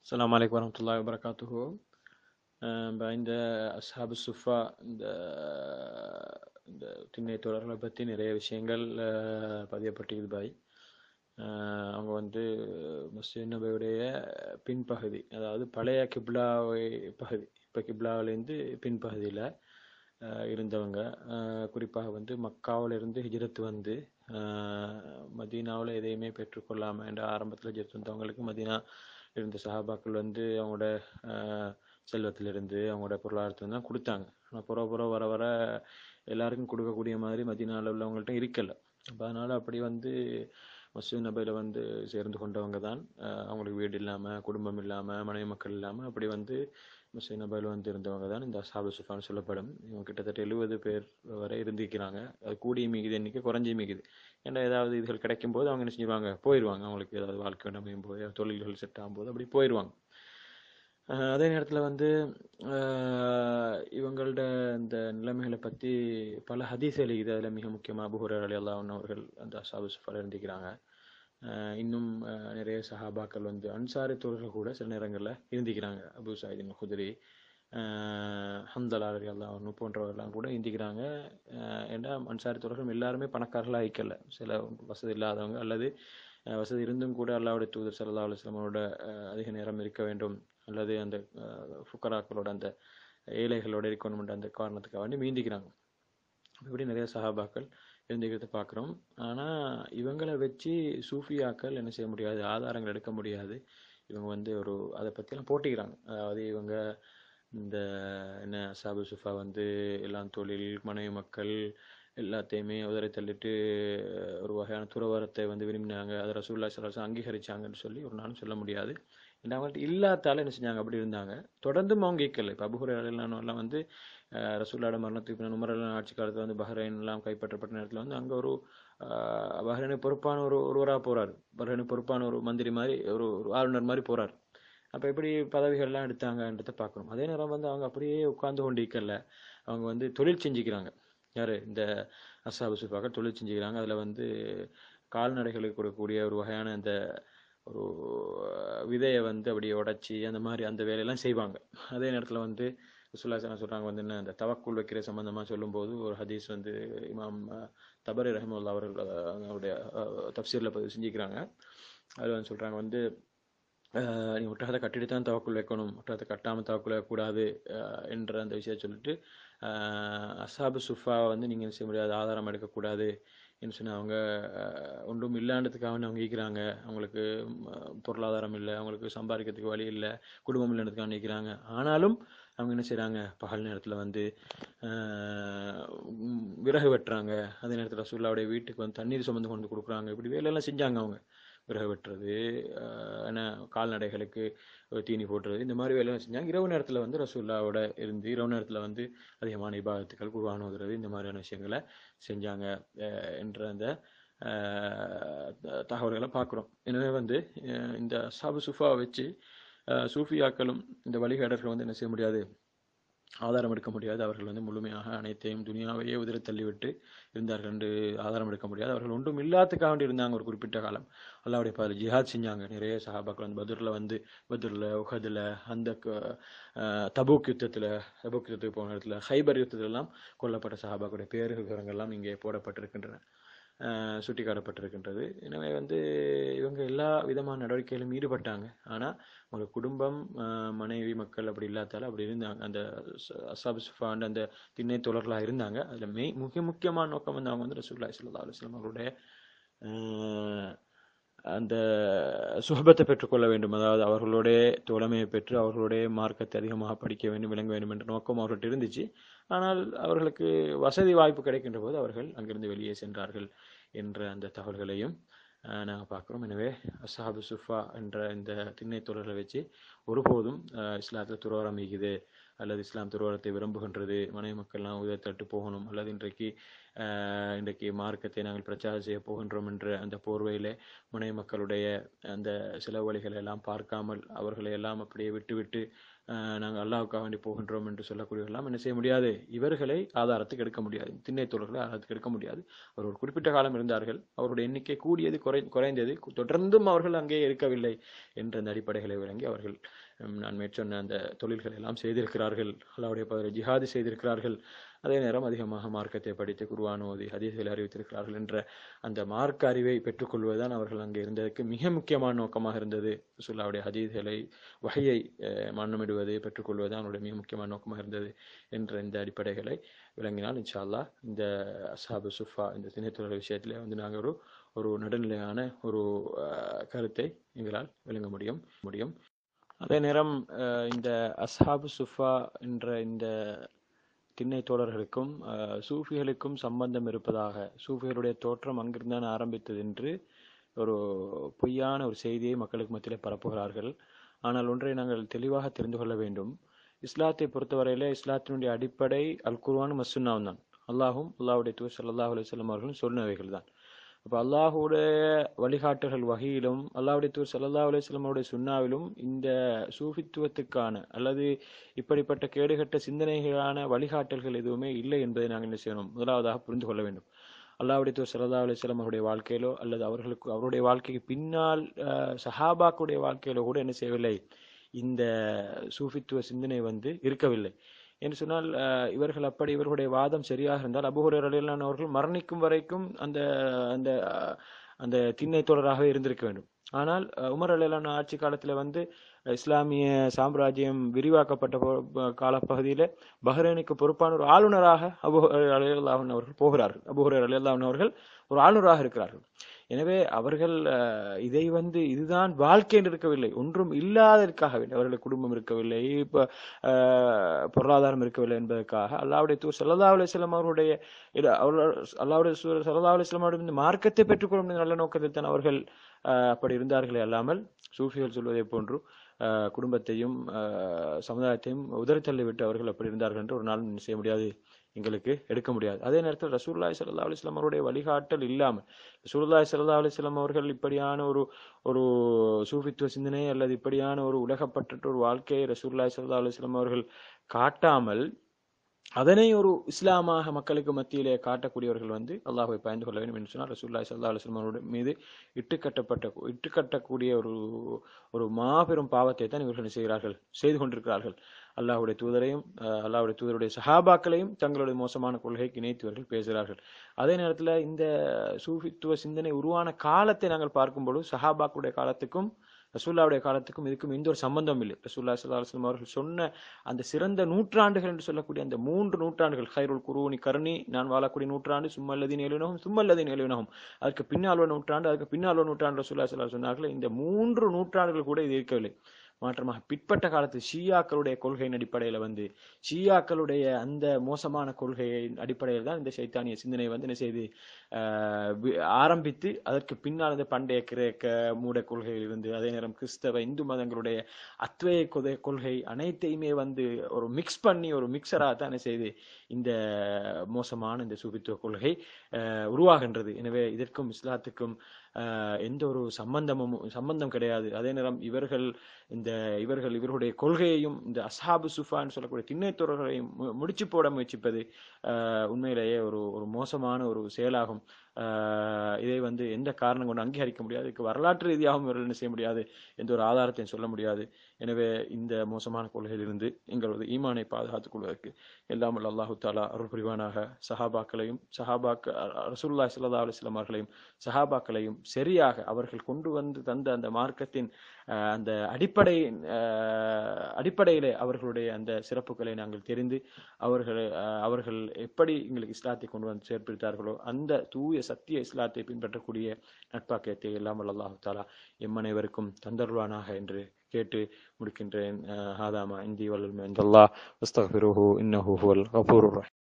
السلام عليكم ورحمة الله وبركاته அஹ் ப- இந்த அஸ்ஹாபு சுஃபா இந்த இந்த திண்ணை தொடர்களை பற்றி நிறைய விஷயங்கள் அஹ், பதியப்பட்டிருக்குது பாய் அஹ் அவங்க வந்து மஸ்ஜித் நபியுடைய பின்பகுதி அதாவது பழைய கிப்லாவை பகுதி இப்போ கிப்லாவிலேருந்து பின்பகுதியில் இருந்தவங்க அஹ், குறிப்பாக வந்து மக்காவிலிருந்து ஹிஜ்ரத் வந்து மதீனாவில் எதையுமே பெற்றுக்கொள்ளாமல் என்ற ஆரம்பத்தில் ஹிஜ்ரத் வந்தவங்களுக்கு மதீனா இருந்த சஹாபாக்கள் வந்து அவங்களோட அஹ், செல்வத்திலிருந்து அவங்களோட பொருளாதாரத்துல தான் கொடுத்தாங்க ஆனால் புற புற வர வர எல்லாருக்கும் கொடுக்கக்கூடிய மாதிரி மதினால உள்ளவங்கள்ட்ட இருக்கல அப்போ அதனால் அப்படி வந்து மசூத் நபையில் வந்து சேர்ந்து கொண்டவங்க தான் அஹ், அவங்களுக்கு வீடு இல்லாமல் குடும்பம் இல்லாமல் மனைவி மக்கள் இல்லாமல் அப்படி வந்து மசூத் நபையில் வந்து இருந்தவங்க தான் இந்த அசாபு சுஃபான்னு சொல்லப்படும் இவங்க கிட்டத்தட்ட எழுபது பேர் வரை இருந்திருக்கிறாங்க அது கூடிய மிகுது எண்ணிக்கை குறைஞ்சி மிகுது ஏன்னா ஏதாவது இதுகள் கிடைக்கும் போது அவங்க என்ன செஞ்சிருவாங்க போயிடுவாங்க அவங்களுக்கு ஏதாவது வாழ்க்கை அமையும் போது தொழில்கள் செட் ஆகும்போது அப்படி போயிடுவாங்க அஹ் அதே நேரத்தில் வந்து அஹ் இவங்களோட இந்த நிலைமைகளை பற்றி பல ஹதீஸ்கள் இது அதில் மிக முக்கியமாக அபுஹுரர் அலி அல்லாஹ் அவர்கள் அந்த அசாபு சுஃபால இருந்திருக்கிறாங்க அஹ் இன்னும் அஹ் நிறைய சஹாபாக்கள் வந்து அன்சாரி தோழர்கள் கூட சில நேரங்களில் இருந்திக்கிறாங்க அபு சாயிதின் குதிரி ஹம்தலா அலி அல்லாஹ் போன்றவர்கள்லாம் கூட இருந்திக்கிறாங்க அஹ் ஏன்னா அன்சாரி தோழர்கள் எல்லாருமே பணக்காரர்களாக ஐக்கல சில வசதி இல்லாதவங்க அல்லது அஹ் வசதி இருந்தும் கூட அல்லாவுடைய தூதர் சல்லா அலுவலமோட அதிக நேரம் இருக்க வேண்டும் அல்லது அந்த அஹ், ஃபுக்கராக்களோட அந்த ஏழைகளோட இருக்கணும்ன்ற அந்த காரணத்துக்காக வேண்டி மீந்திக்கிறாங்க இப்படி நிறைய சஹாபாக்கள் இருந்துக்கிறத பார்க்குறோம் ஆனால் இவங்களை வச்சு சூஃபியாக்கள் என்ன செய்ய முடியாது ஆதாரங்கள் எடுக்க முடியாது இவங்க வந்து ஒரு அதை பற்றிலாம் போட்டிக்கிறாங்க அதாவது இவங்க இந்த என்ன சாபு சுஃபா வந்து எல்லாம் தொழில் மனைவி மக்கள் எல்லாத்தையுமே உதறி தள்ளிட்டு அஹ், ஒரு வகையான துறவரத்தை வந்து விரும்பினாங்க அதை ரசூல்லா சலாசம் அங்கீகரிச்சாங்கன்னு சொல்லி ஒரு நாளும் சொல்ல முடியாது ஏன்னா அவங்கள்ட்ட இல்லாதால என்ன செஞ்சாங்க அப்படி இருந்தாங்க தொடர்ந்தும் அவங்க ஈக்கல இப்போ அபுஹுரை எல்லாம் வந்து அஹ், ரசூல்லாட மரணத்துக்கு பின்னர் உமரெல்லாம் ஆட்சி காலத்தில் வந்து பஹ்ரைன் எல்லாம் கைப்பற்றப்பட்ட நேரத்தில் வந்து அங்கே ஒரு அஹ், பஹ்ரைனுக்கு பொறுப்பான ஒரு ஒருவராக போறாரு பஹ்ரைனுக்கு பொறுப்பான ஒரு மந்திரி மாதிரி ஒரு ஒரு ஆளுநர் மாதிரி போறாரு அப்போ எப்படி பதவிகள்லாம் எடுத்தாங்கன்றதை பார்க்கணும் அதே நேரம் வந்து அவங்க அப்படியே உட்கார்ந்து கொண்டு இருக்கல அவங்க வந்து தொழில் செஞ்சுக்கிறாங்க யாரு இந்த அசாபு சுஃபாக்கள் தொழில் செஞ்சுக்கிறாங்க அதில் வந்து கால்நடைகளுக்கு கொடுக்கக்கூடிய ஒரு வகையான அந்த ஒரு அஹ், விதையை வந்து அப்படியே உடைச்சி அந்த மாதிரி அந்த வேலையெல்லாம் செய்வாங்க அதே நேரத்தில் வந்து சுல்லாசனா சொல்கிறாங்க வந்து என்ன அந்த தவக்குள் வைக்கிற சம்பந்தமாக சொல்லும்போது ஒரு ஹதீஸ் வந்து இமாம் அஹ், தபரி ரஹமுல்லா அவர்கள் அஹ், அவருடைய தப்சீரில் பதிவு செஞ்சுக்கிறாங்க அதில் வந்து சொல்கிறாங்க வந்து அஹ், நீ ஒட்டகத்தை கட்டிட்டு தான் தவக்குள் வைக்கணும் ஒட்டகத்தை கட்டாமல் தவக்குள் வைக்கக்கூடாது அஹ், என்ற அந்த விஷயத்தை சொல்லிட்டு அஹ், அசாபு சுஃபா வந்து நீங்கள் என்ன செய்ய முடியாது ஆதாரம் எடுக்கக்கூடாது என்ன சொன்னால் அவங்க அஹ், ஒன்றும் இல்லாண்டதுக்காக வேண்டி அவங்க ஈக்கிறாங்க அவங்களுக்கு ம், பொருளாதாரம் இல்லை அவங்களுக்கு சம்பாதிக்கிறதுக்கு வழி இல்லை குடும்பம் இல்லைன்றதுக்காக நிற்கிறாங்க ஆனாலும் அவங்க என்ன செய்கிறாங்க பகல் நேரத்தில் வந்து அஹ், ம், விறகு வெட்டுறாங்க அதே நேரத்தில் ரசூல்லாவுடைய வீட்டுக்கு வந்து தண்ணீர் சுமந்து கொண்டு கொடுக்குறாங்க இப்படி வேலையெல்லாம் செஞ்சாங்க அவங்க விறகு வெட்டுறது அஹ், என்ன கால்நடைகளுக்கு தீனி போட்டுறது இந்த மாதிரி வேலையெல்லாம் செஞ்சாங்க இரவு நேரத்தில் வந்து ரசூல்லாவோட இருந்து இரவு நேரத்தில் வந்து அதிகமான இபாதத்துக்கள் குர்ஆன் ஓதுறது இந்த மாதிரியான விஷயங்களை செஞ்சாங்க அஹ், என்ற அந்த அஹ், த- தகவல்களை பார்க்குறோம் எனவே வந்து அஹ், இந்த சாபு சுஃபா வச்சு அஹ், சூஃபியாக்களும் இந்த வழிகாடர்கள் வந்து என்ன செய்ய முடியாது ஆதாரம் எடுக்க முடியாது அவர்கள் வந்து முழுமையாக அனைத்தையும் துனியாவையே உதிர தள்ளிவிட்டு இருந்தார்கள் என்று ஆதாரம் எடுக்க முடியாது அவர்கள் ஒன்றும் இல்லாததுக்காக வேண்டி இருந்தாங்க ஒரு குறிப்பிட்ட காலம் அல்லாவுடைய பாதையில் ஜிஹாத் செஞ்சாங்க நிறைய சஹாபாக்கள் வந்து பதுரில் வந்து பதுரில் உஹதில் அந்த க- அஹ், தபூக் யுத்தத்தில் தபூக் யுத்தத்துக்கு போன இடத்துல ஹைபர் யுத்தத்திலெல்லாம் கொல்லப்பட்ட சஹாபாக்களுடைய பேரு விவரங்கள்லாம் இங்கே போடப்பட்டிருக்கின்றன அஹ், சுட்டிக்காட்டப்பட்டிருக்கின்றது எனவே வந்து இவங்க எல்லா விதமான நடவடிக்கைகளிலும் ஈடுபட்டாங்க ஆனால் ஒரு குடும்பம் அஹ், மனைவி மக்கள் அப்படி இல்லாதால அப்படி இருந்தாங்க அந்த ச- அசாபு சுஃபாண்ட் அந்த திண்ணை தொடர்களாக இருந்தாங்க அதில் மெய் முக்கிய முக்கியமான நோக்கம் வந்து அவங்க வந்து ரசூல்லாய் சல்லா அலுவலம் அவருடைய அஹ், அந்த சுகபத்தை பெற்றுக்கொள்ள வேண்டும் அதாவது அவர்களுடைய தோழமையை பெற்று அவர்களுடைய மார்க்கத்தை அதிகமாக படிக்க வேண்டும் விளங்க வேண்டும் என்ற நோக்கம் அவர்கள்ட்ட இருந்துச்சு ஆனால் அவர்களுக்கு வசதி வாய்ப்பு கிடைக்கின்ற போது அவர்கள் அங்கிருந்து வெளியே சென்றார்கள் என்ற அந்த தகவல்களையும் நாங்கள் பார்க்குறோம் எனவே அசாபு சுஃபா என்ற இந்த திண்ணை தொடரை வச்சு ஒருபோதும் அஹ், இஸ்லாத்தில் துறவரம் ஈகுது அல்லது இஸ்லாம் துறவரத்தை விரும்புகின்றது மனைவி மக்கள்லாம் உதவி தட்டு போகணும் அல்லது இன்றைக்கு அஹ், இன்றைக்கு மார்க்கத்தை நாங்கள் பிரச்சாரம் செய்ய போகின்றோம் என்ற அந்த போர்வையிலே முனை மக்களுடைய அந்த செலவு வழிகளை எல்லாம் பார்க்காமல் அவர்களை எல்லாம் அப்படியே விட்டுவிட்டு அஹ், நாங்கள் அல்லாவுக்காக வேண்டி போகின்றோம் என்று சொல்லக்கூடியவர்களாம் என்ன செய்ய முடியாது இவர்களை ஆதாரத்துக்கு எடுக்க முடியாது திண்ணை தோழர்களை ஆதாரத்துக்கு எடுக்க முடியாது அவர் ஒரு குறிப்பிட்ட காலம் இருந்தார்கள் அவருடைய எண்ணிக்கை கூடியது குறை குறைந்தது தொடர்ந்தும் அவர்கள் அங்கே இருக்கவில்லை என்ற அந்த அடிப்படைகளை விளங்கி அவர்கள் உம், நான் மேற்சொன்ன அந்த தொழில்கள் எல்லாம் செய்திருக்கிறார்கள் அல்லாவுடைய பதவி ஜிஹாது செய்திருக்கிறார்கள் அதே நேரம் அதிகமாக மார்க்கத்தை படித்து குருவான் ஓதி ஹதீஸ்களை அறிவித்திருக்கிறார்கள் என்ற அந்த மார்க்க அறிவை பெற்றுக்கொள்வதுதான் அவர்கள் அங்கே இருந்ததற்கு மிக முக்கியமான நோக்கமாக இருந்தது சுல்லாவுடைய ஹதீஸ்களை வகையை மன்னமிடுவது பெற்றுக்கொள்வது அவனுடைய மிக முக்கியமான நோக்கமாக இருந்தது என்ற இந்த அடிப்படைகளை விளங்கினால் இன்ஷா அல்லாஹ் இந்த அசாபு சுஃபா இந்த திணைத்துறை விஷயத்திலே வந்து நாங்கள் ஒரு ஒரு நடுநிலையான ஒரு அஹ், கருத்தை எங்களால் விளங்க முடியும் முடியும் அதே நேரம் அஹ், இந்த அஸ்ஹாபு சுஃபா என்ற இந்த திண்ணை தோழர்களுக்கும் அஹ், சூஃபிகளுக்கும் சம்பந்தம் இருப்பதாக சூஃபிகளுடைய தோற்றம் அங்கிருந்தான் ஆரம்பித்தது என்று ஒரு பொய்யான ஒரு செய்தியை மக்களுக்கு மத்தியிலே பரப்புகிறார்கள் ஆனால் ஒன்றை நாங்கள் தெளிவாக தெரிந்து கொள்ள வேண்டும் இஸ்லாத்தை பொறுத்தவரையிலே இஸ்லாத்தினுடைய அடிப்படை அல் குர்ஆன் மசுன்னாவும் தான் அல்லாஹும் அல்லாஹ்வுடைய தூர் ஸல்லல்லாஹு அலைஹி வஸல்லம் அவர்களும் சொன்னவைகள் தான் அப்போ அல்லாஹுடைய வழிகாட்டுகள் வகையிலும் அல்லாஹ்வுடைய தூர் ஸல்லல்லாஹு அலைஹி வஸல்லம் அவருடைய சுன்னாவிலும் இந்த சூஃபித்துவத்துக்கான அல்லது இப்படிப்பட்ட கேடுகட்ட சிந்தனைகளான வழிகாட்டல்கள் எதுவுமே இல்லை என்பதை நாங்கள் என்ன செய்யணும் முதலாவதாக புரிந்து கொள்ள வேண்டும் அல்லாஹ்வுடைய தூர் ஸல்லல்லாஹு அலைஹி வஸல்லம் அவருடைய வாழ்க்கையிலோ அல்லது அவர்களுக்கு அவருடைய வாழ்க்கைக்கு பின்னால் அஹ், சஹாபாக்குடைய வாழ்க்கையிலோ கூட என்ன செய்யவில்லை இந்த சூஃபித்துவ சிந்தனை வந்து இருக்கவில்லை என்று சொன்னால் அஹ், இவர்கள் அப்படி இவர்களுடைய வாதம் சரியாக இருந்தால் அபுஹுரர் அவர்கள் மரணிக்கும் வரைக்கும் அந்த அந்த அஹ், அந்த திண்ணை தொடராகவே இருந்திருக்க வேண்டும் ஆனால் அஹ், உமர் அலிலான ஆட்சி காலத்துல வந்து அஹ், இஸ்லாமிய சாம்ராஜ்யம் விரிவாக்கப்பட்ட போ- ப- காலப்பகுதியில பஹ்ரைனுக்கு பொறுப்பான ஒரு ஆளுநராக அபு அலிலாஹன் அவர்கள் போகிறார்கள் அபுஹுரர் அலிலாஹன் அவர்கள் ஒரு ஆளுநராக இருக்கிறார்கள் எனவே அவர்கள் அஹ், இதை வந்து இதுதான் வாழ்க்கை என்று இருக்கவில்லை ஒன்றும் இல்லாததற்காக வேண்டி அவர்களுக்கு குடும்பம் இருக்கவில்லை இப்ப அஹ், பொருளாதாரம் இருக்கவில்லை என்பதற்காக அல்லாவுடைய தூர் சல்லா அலுவலம் அவருடைய இல்ல, அவர்கள் அல்லாவுடைய தூர் சல்லா அலுவலம் அவருடைய இந்த மார்க்கத்தை பெற்றுக்கொள்ளும் என்ற நல்ல நோக்கத்தில் தான் அவர்கள் அஹ், அப்படி இருந்தார்களே அல்லாமல் சூஃபிகள் சொல்வதை போன்று அஹ், குடும்பத்தையும் அஹ், சமுதாயத்தையும் உதறித்தள்ளி விட்டு அவர்கள் அப்படி இருந்தார்கள் என்று ஒரு நாள் செய்ய முடியாது எங்களுக்கு எடுக்க முடியாது அதே நேரத்தில் ரசூல்லாய் சல்லா அலிஸ்லாம் அவருடைய வழிகாட்டல் இல்லாமல் ரசூலுல்லாஹி ஸல்லல்லாஹு அலைஹி வஸல்லம் அவர்கள் இப்படியான ஒரு ஒரு சூஃபித்துவ சிந்தனை அல்லது இப்படியான ஒரு உலகப்பற்ற ஒரு வாழ்க்கையை ரசூலுல்லாஹி ஸல்லல்லாஹு அலைஹி வஸல்லம் அவர்கள் காட்டாமல் அதனை ஒரு இஸ்லாமாக மக்களுக்கு மத்தியிலே காட்டக்கூடியவர்கள் வந்து அல்லாஹ்வை பயந்து கொள்ள வேண்டும் என்று சொன்னால் ரசூலுல்லாஹி ஸல்லல்லாஹு அலைஹி வஸல்லம் அவருடைய மீது இட்டுக்கட்டப்பட்ட இட்டுக்கட்டக்கூடிய ஒரு ஒரு மாபெரும் பாவத்தை தான் இவர்கள் என்ன செய்கிறார்கள் செய்து கொண்டிருக்கிறார்கள் அல்லாஹ்வுடைய தூதரையும் அஹ், அல்லாஹ்வுடைய தூதருடைய சஹாபாக்களையும் தங்களுடைய மோசமான கொள்கைக்கு இணைத்து இவர்கள் பேசுகிறார்கள் அதே நேரத்தில் இந்த சூஃபித்துவ சிந்தனை உருவான காலத்தை நாங்கள் பார்க்கும்போது சஹாபாக்களுடைய காலத்துக்கும் ரசூல்லாவுடைய காலத்துக்கும் இதுக்கும் எந்த ஒரு சம்பந்தம் இல்லை ரசூல்லா சல்லா அலுவலம் அவர்கள் சொன்ன அந்த சிறந்த நூற்றாண்டுகள் என்று சொல்லக்கூடிய அந்த மூன்று நூற்றாண்டுகள் ஹைருல் குருனி கருணி நான் வாழக்கூடிய நூற்றாண்டு சும்மல்லதின் எழுவினகும் சும்மல்லதின் எழுவினகும் அதற்கு பின்னால் உள்ள நூற்றாண்டு அதுக்கு பின்னால் உள்ள நூற்றாண்டு ரசூல்லா சல்லா சொன்னார்கள் இந்த மூன்று நூற்றாண்டுகள் கூட இது இருக்கவில்லை மாற்றமாக பிற்பட்ட காலத்து ஷியாக்களுடைய கொள்கையின் அடிப்படையில் வந்து ஷியாக்களுடைய அந்த மோசமான கொள்கையின் அடிப்படையில் தான் இந்த சைத்தானிய சிந்தனை வந்து என்ன செய்து ஆஹ், வி- ஆரம்பித்து அதற்கு பின்னால் இந்த பண்டைய கிரேக்க மூட கொள்கையில் இருந்து அதே நேரம் கிறிஸ்தவ இந்து மதங்களுடைய அத்வய கொதை கொள்கை அனைத்தையுமே வந்து ஒரு மிக்ஸ் பண்ணி ஒரு மிக்சராக தான் என்ன செய்து இந்த மோசமான இந்த சுபித்துவ கொள்கை ஆஹ், உருவாகின்றது எனவே இதற்கும் இஸ்லாத்துக்கும் ஆஹ், எந்த ஒரு சம்பந்தமும் சம்பந்தம் கிடையாது அதே நேரம் இவர்கள் இந்த இவர்கள் இவர்களுடைய கொள்கையையும் இந்த அஸ்ஹாபு சுஃபான்னு சொல்லக்கூடிய திண்ணைத்துறர்களையும் முடிச்சு போட முயற்சிப்பது ஆஹ், உண்மையிலேயே ஒரு ஒரு மோசமான ஒரு செயலாகும் ஆஹ், இதை வந்து எந்த காரணம் கொண்டு அங்கீகரிக்க முடியாது இதுக்கு வரலாற்று ரீதியாகவும் இவர்கள் என்ன செய்ய முடியாது எந்த ஒரு ஆதாரத்தையும் சொல்ல முடியாது எனவே இந்த மோசமான கொள்கையிலிருந்து எங்களது ஈமானை பாதுகாத்துக் கொள்வதற்கு எல்லாம் வல்ல அல்லாஹு தாலா அருள் புரிவானாக சஹாபாக்களையும் சஹாபாக்க ரசூல்லா சல்லா அலுவலாம் அவர்களையும் சஹாபாக்களையும் சரியாக அவர்கள் கொண்டு வந்து தந்த அந்த மார்க்கத்தின் அஹ், அந்த அடிப்படை அஹ், அடிப்படையிலே அவர்களுடைய அந்த சிறப்புகளை நாங்கள் தெரிந்து அவர்கள் அஹ், அவர்கள் எப்படி எங்களுக்கு இஸ்லாத்தை கொண்டு வந்து சேர்ப்பித்தார்களோ அந்த தூய சத்திய இஸ்லாத்தை பின்பற்றக்கூடிய நட்பாக்கியத்தை எல்லாம் வல்ல அல்லாஹு தாலா எம் அனைவருக்கும் தந்தருவானாக என்று கேட்டு முடிக்கின்றேன் அஹ், ஹாதாமா இந்தி வல்லல் அல்லாஹ் அஸ்தக்ஃபிருஹு இன்னஹு ஹுவல் கஃபூருர் ரஹீம்